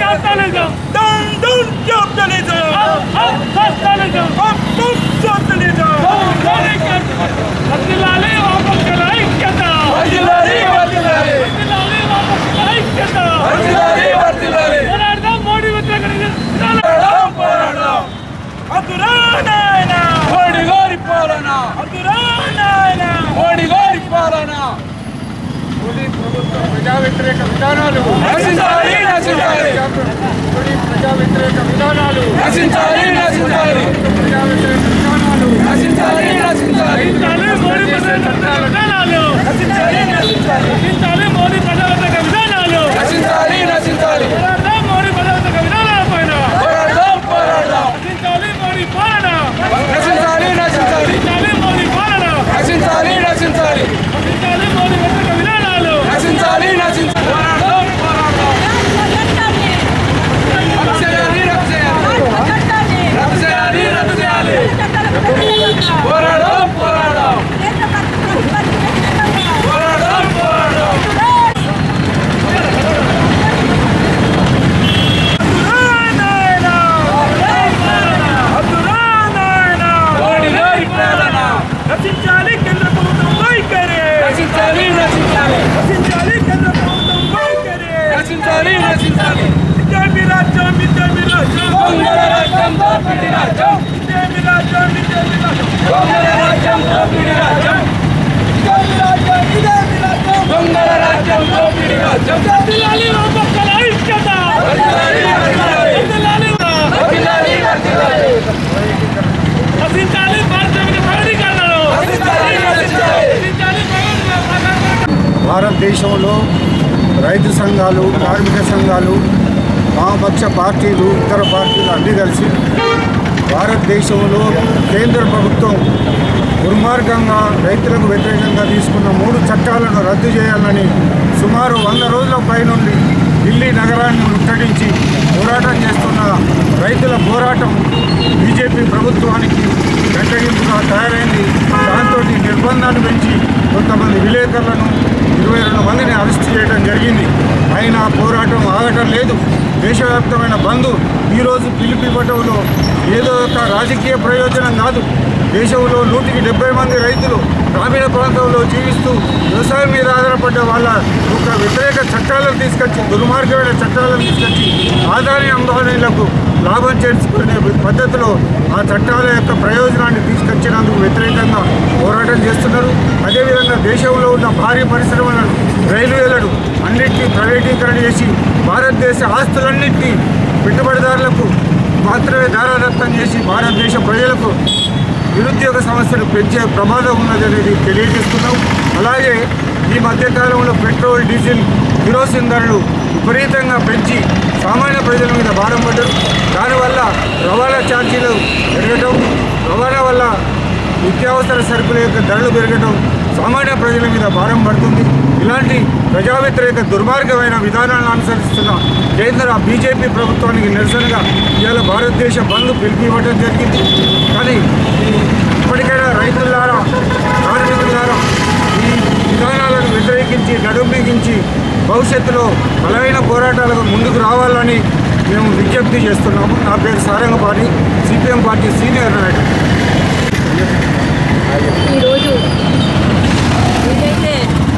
Capitalism! Down, down, capitalism! Up, up, socialism! Up, up, socialism! వర్ధిల్లాలి వామపక్షాల ఐక్యత వర్ధిల్లాలి, వర్ధిల్లాలి! వర్ధిల్లాలి వామపక్షాల ఐక్యత వర్ధిల్లాలి, వర్ధిల్లాలి! పోరాడదాం మోడీ వ్యతిరేక విధానాలు. పోరాడదాం, పోరాడదాం! అదురా నాయన! మోడీ గారి పాలన అదురా నాయన! మోడీ గారి పాలన మోడీ ప్రభుత్వ ప్రజా వ్యతిరేక విధానాలు నశించాలి, నశించాలి! మోడీ ప్రజా వ్యతిరేక విధానాలు నశించాలి, నశించాలి! ప్రజా వ్యతిరేక విధానాలు నశించాలి, నశించాలి! నశించాలి మోడీ ప్రజా వ్యతిరేక విధానాలు నశించాలి, నశించాలి! నశించాలి మోడీ ప్రజా వ్యతిరేక విధానాలు నశించాలి, నశించాలి! పోరాడదాం మోడీ ప్రజా వ్యతిరేక విధానాల పైన పోరాడదాం, పోరాడదాం! నశించాలి మోడీ పాలన నశించాలి, నశించాలి! నశించాలి మోడీ పాలన నశించాలి, నశించాలి! నశించాలి మోడీ వ్యతిరేక విధానాలు నశించాలి, నశించాలి! పోరాడదాం, పోరాడదాం! రద్దు చేయాలి, రద్దు చేయాలి! రద్దు చేయాలి, రద్దు చేయాలి! పోరాడదాం, పోరాడదాం! పోరాడదాం, పోరాడదాం! మోడీ గారి పాలన! రచించాలి కేంద్ర ప్రభుత్వం వైఖరి నశించాలి, నశించాలి! రచించాలి కేంద్ర ప్రభుత్వం వైఖరి నశించాలి, నశించాలి! విద్యామి రాజ్యం విద్యామి రాజ్యం దొంగల రాజ్యం, దోపిడీ రాజ్యం! విద్యామి రాజ్యం విద్యామి రాజ్యం దొంగల రాజ్యం, దోపిడీ రాజ్యం! దొంగల రాజ్యం, దోపిడీ రాజ్యం! వర్ధిల్లాలి వామపక్షాల ఐక్యత వర్ధిల్లాలి, వర్ధిల్లాలి! వర్ధిల్లాలి వర్ధిల్లాలి, వర్ధిల్లాలి! నశించాలి పారిశ్రామిక ప్రైవేటీకరణను నశించాలి, నశించాలి! నశించాలి ప్రైవేట్ భారతదేశంలో రైతు సంఘాలు కార్మిక సంఘాలు వామపక్ష పార్టీలు ఇతర పార్టీలు అన్నీ కలిసి భారతదేశంలో కేంద్ర ప్రభుత్వం దుర్మార్గంగా రైతులకు వ్యతిరేకంగా తీసుకున్న మూడు చట్టాలను రద్దు చేయాలని సుమారు వంద రోజుల పైనుండి ఢిల్లీ నగరాన్ని ముట్టడించి పోరాటం చేస్తున్న రైతుల పోరాటం బీజేపీ ప్రభుత్వానికి గంటగింపుగా తయారైంది దాంతో నిర్బంధాలు పెంచి కొంతమంది విలేకరులను ఇరవై రెండు మందిని అరెస్ట్ చేయడం జరిగింది అయినా పోరాటం ఆగటం లేదు దేశవ్యాప్తమైన బంద్ ఈరోజు పిలిపిపటంలో ఏదో ఒక రాజకీయ ప్రయోజనం కాదు దేశంలో నూటికి డెబ్బై మంది రైతులు గ్రామీణ ప్రాంతంలో జీవిస్తూ వ్యవసాయం మీద ఆధారపడ్డ వాళ్ళ ఒక వ్యతిరేక చట్టాలను తీసుకొచ్చి దుర్మార్గమైన చట్టాలను తీసుకొచ్చి ఆదాయ అంబానీలకు లాభం చేర్చుకునే పద్ధతిలో ఆ చట్టాల యొక్క ప్రయోజనాన్ని తీసుకొచ్చినందుకు వ్యతిరేకంగా పోరాటం చేస్తున్నారు అదేవిధంగా దేశంలో ఉన్న భారీ పరిశ్రమలను రైల్వేలను అన్నింటినీ ప్రైవేటీకరణ చేసి భారతదేశ ఆస్తులన్నింటినీ పెట్టుబడిదారులకు మాత్రమే దారాదత్తం చేసి భారతదేశ ప్రజలకు నిరుద్యోగ సమస్యను పెంచే ప్రమాదం ఉన్నదనేది తెలియజేస్తున్నాం అలాగే ఈ మధ్యకాలంలో పెట్రోల్ డీజిల్ కిరోసిన్ ధరలు విపరీతంగా పెంచి సామాన్య ప్రజల మీద భారం పడ్డారు దానివల్ల రవాణా ఛార్జీలు పెరగటం రవాణా వల్ల నిత్యావసర సరుకుల యొక్క ధరలు పెరగటం సామాన్య ప్రజల మీద భారం పడుతుంది ఇలాంటి ప్రజా వ్యతిరేక దుర్మార్గమైన విధానాలను అనుసరిస్తున్న కేంద్ర బీజేపీ ప్రభుత్వానికి నిరసనగా ఇవాళ భారతదేశ బంద్ పిలిపివ్వడం జరిగింది కానీ ఈ ఇప్పటికైనా రైతులారా కార్మికులారా ఈ విధానాలను వ్యతిరేకించి నడుంబిగించి భవిష్యత్తులో బలమైన పోరాటాలకు ముందుకు రావాలని మేము విజ్ఞప్తి చేస్తున్నాము నా పేరు సారంగపాటి సిపిఎం పార్టీ సీనియర్ నాయకుడు ఈరోజు ఏదైతే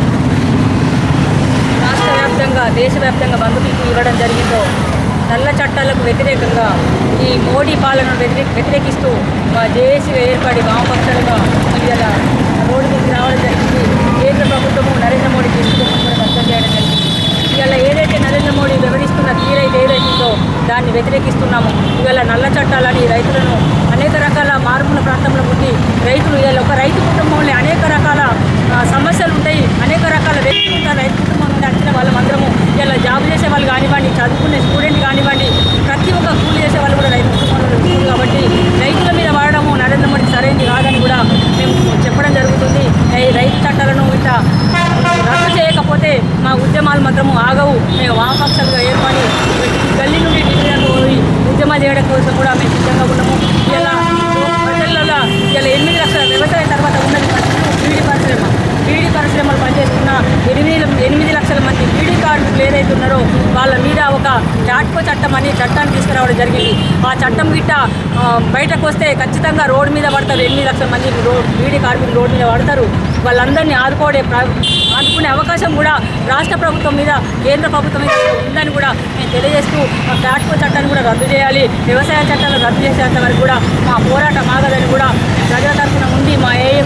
రాష్ట్ర వ్యాప్తంగా దేశవ్యాప్తంగా బంధు పిలుపు ఇవ్వడం జరిగిందో నల్ల చట్టాలకు వ్యతిరేకంగా ఈ మోడీ పాలనను వ్యతిరే వ్యతిరేకిస్తూ మా జేఏసీగా ఏర్పడి వామపక్షాలుగా ఇవాళ రోడ్డు మీదకి రావడం జరిగింది కేంద్ర ప్రభుత్వము నరేంద్ర మోడీ తీసుకుని రద్దు చేయడం జరిగింది ఇవాళ ఏదైతే నరేంద్ర మోడీ వివరిస్తున్న తీరైతే ఏదైతుందో దాన్ని వ్యతిరేకిస్తున్నాము ఇవాళ నల్ల చట్టాలని రైతులను అనేక రకాల మారుమూల ప్రాంతంలో ఉండి రైతులు ఇవాళ ఒక రైతు కుటుంబంలో అనేక రకాల ఆ, సమస్యలు ఉంటాయి అనేక రకాల వ్యక్తులు ఉంటారు రైతు కుటుంబం నుండి వచ్చిన వాళ్ళందరము ఇలా జాబ్ చేసే వాళ్ళు కానివ్వండి చదువుకునే స్టూడెంట్ కానివ్వండి ప్రతి ఒక్క కూలి చేసే వాళ్ళు కూడా రైతు కుటుంబంలో ఉన్నారు కాబట్టి రైతుల మీద వాడడము నరేంద్ర మోడీ సరైనది కాదని కూడా మేము చెప్పడం జరుగుతుంది ఈ రైతు చట్టాలను ఇట్లా రద్దు చేయకపోతే మా ఉద్యమాలు మాత్రము ఆగవు మేము వామపక్షాలుగా ఏర్పడి గల్లీ నుండి ఢిల్లీ వరకు పోయి ఉద్యమాలు చేయడం కోసం కూడా మేము సిద్ధంగా ఉన్నాము ఇలా ప్రజలలో ఇలా ఎనిమిది లక్షల వ్యవసాయం తర్వాత ఉన్నది ఫస్ట్ బీడీ పరిశ్రమ బీడీ పరిశ్రమలు పనిచేస్తున్న ఎనిమిది ఎనిమిది లక్షల మంది బీడీ కార్డులు ఏదైతే ఉన్నారో వాళ్ళ మీద ఒక చాట్కో చట్టం అని చట్టాన్ని తీసుకురావడం జరిగింది ఆ చట్టం గిట్ట ఆ, బయటకు వస్తే ఖచ్చితంగా రోడ్డు మీద పడతారు ఎనిమిది లక్షల మంది రో బీడీ కార్మికులు రోడ్డు మీద పడతారు వాళ్ళందరినీ ఆదుకోవడే ప్ర- ఆదుకునే అవకాశం కూడా రాష్ట్ర ప్రభుత్వం మీద కేంద్ర ప్రభుత్వం మీద ఉందని కూడా నేను తెలియజేస్తూ ఆ చాట్కో చట్టాన్ని కూడా రద్దు చేయాలి వ్యవసాయ చట్టాలను రద్దు చేసేంత వరకు కూడా మా పోరాటం ఆగదని కూడా ప్రజల తరఫున ఉండి మా ఏ